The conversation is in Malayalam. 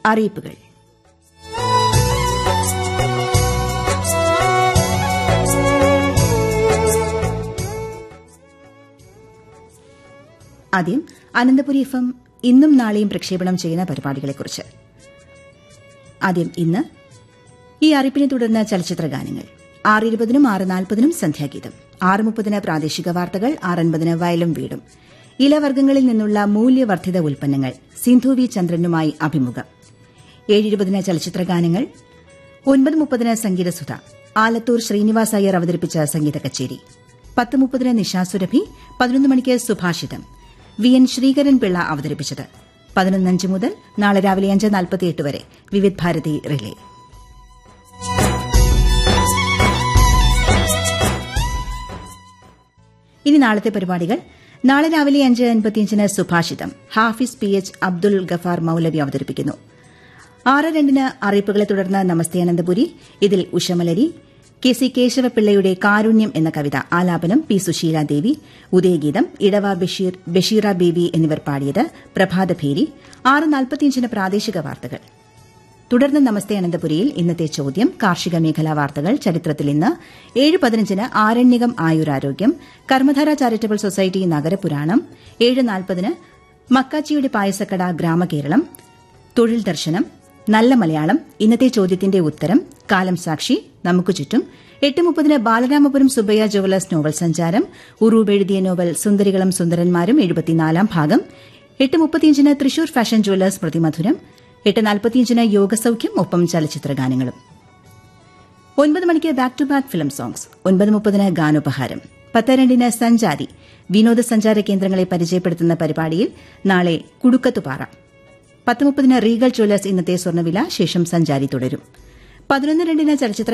അറിയിപ്പുകൾ ആദ്യം അനന്തപുരി എഫ് എം ഇന്നും നാളെയും പ്രക്ഷേപണം ചെയ്യുന്ന പരിപാടികളെക്കുറിച്ച് ആദ്യം ഇന്ന് ഈ അറിയിപ്പിനെ തുടർന്ന് ചലച്ചിത്ര ഗാനങ്ങൾ ആറ് ഇരുപതിനും ആറ് നാൽപ്പതിനും സന്ധ്യാഗീതം ആറ് മുപ്പതിന് പ്രാദേശിക വാർത്തകൾ ആറ് അൻപതിന് വയലും വീടും ഇലവർഗ്ഗങ്ങളിൽ നിന്നുള്ള മൂല്യവർദ്ധിത ഉൽപ്പന്നങ്ങൾ സിന്ധു വി ചന്ദ്രനുമായി അഭിമുഖം ഏഴിരുപതിന് ചലച്ചിത്ര ഗാനങ്ങൾ ഒൻപത് മുപ്പതിന് സംഗീതസുധ ആലത്തൂർ ശ്രീനിവാസ് അയ്യർ അവതരിപ്പിച്ച സംഗീത കച്ചേരി പത്ത് മുപ്പതിന് നിശാസുരഭി പതിനൊന്ന് മണിക്ക് സുഭാഷിതം വി എൻ ശ്രീകരൻ പിള്ള അവതരിപ്പിച്ചത് പതിനൊന്നഞ്ച് മുതൽ നാളെ രാവിലെ അഞ്ച് നാൽപ്പത്തിയെട്ട് വരെ വിവിധ് ഭാരതി റിലേ ഇനി നാളത്തെ പരിപാടികൾ നാളെ രാവിലെ അഞ്ച് അൻപത്തിയഞ്ചിന് സുഭാഷിതം ഹാഫിസ് പി എച്ച് അബ്ദുൽ ഗഫാർ മൌലവി അവതരിപ്പിക്കുന്നു ആറ് രണ്ടിന് അറിയിപ്പുകളെ തുടർന്ന് നമസ്തേ അനന്തപുരി ഇതിൽ ഉഷമലരി കെ സി കേശവപിള്ളയുടെ കാരുണ്യം എന്ന കവിത ആലാപനം പി സുശീലാദേവി ഉദയഗീതം ഇടവ ബഷീർ ബഷീറ ബേബി എന്നിവർ പാടിയത് പ്രഭാതഭേരി ആറ് നാൽപ്പത്തിയഞ്ചിന് പ്രാദേശിക വാർത്തകൾ തുടർന്ന് നമസ്തേ അനന്തപുരിയിൽ ഇന്നത്തെ ചോദ്യം കാർഷിക മേഖലാ വാർത്തകൾ ചരിത്രത്തിൽ ഇന്ന് ഏഴ് പതിനഞ്ചിന് ആരണ്യകം ആയുരാരോഗ്യം കർമ്മധാര ചാരിറ്റബിൾ സൊസൈറ്റി നഗരപുരാണം ഏഴ് നാൽപ്പതിന് മക്കാച്ചിയുടെ പായസക്കട ഗ്രാമകേരളം തൊഴിൽ ദർശനം നല്ല മലയാളം ഇന്നത്തെ ചോദ്യത്തിന്റെ ഉത്തരം കാലം സാക്ഷി നമുക്ക് ചുറ്റും എട്ട് മുപ്പതിന് ബാലരാമപുരം സുബയ്യ ജുവലേഴ്സ് നോവൽ സഞ്ചാരം ഉറൂബ് എഴുതിയ നോവൽ സുന്ദരികളും സുന്ദരന്മാരും എഴുപത്തിനാലാം ഭാഗം എട്ട് മുപ്പത്തിയഞ്ചിന് തൃശൂർ ഫാഷൻ ജുവലേഴ്സ് പ്രതിമധുരം എട്ട് നാൽപ്പത്തിയഞ്ചിന് യോഗസൌഖ്യം ഒപ്പം ചലച്ചിത്ര ഗാനങ്ങളും ഒൻപത് മണിക്ക് back to back film songs ഒൻപത് മുപ്പതിന് ഗാനോപഹാരം പത്ത് രണ്ടിന് സഞ്ചാരി വിനോദസഞ്ചാര കേന്ദ്രങ്ങളെ പരിചയപ്പെടുത്തുന്ന പരിപാടിയിൽ നാളെ കുടുക്കത്തുപാറ പത്ത് മുപ്പതിന് റീഗൽ ജ്വല്ലേഴ്സ് ഇന്നത്തെ സ്വർണ്ണവില ശേഷം സഞ്ചാരി തുടരും പതിനൊന്ന് രണ്ടിന് ചലച്ചിത്ര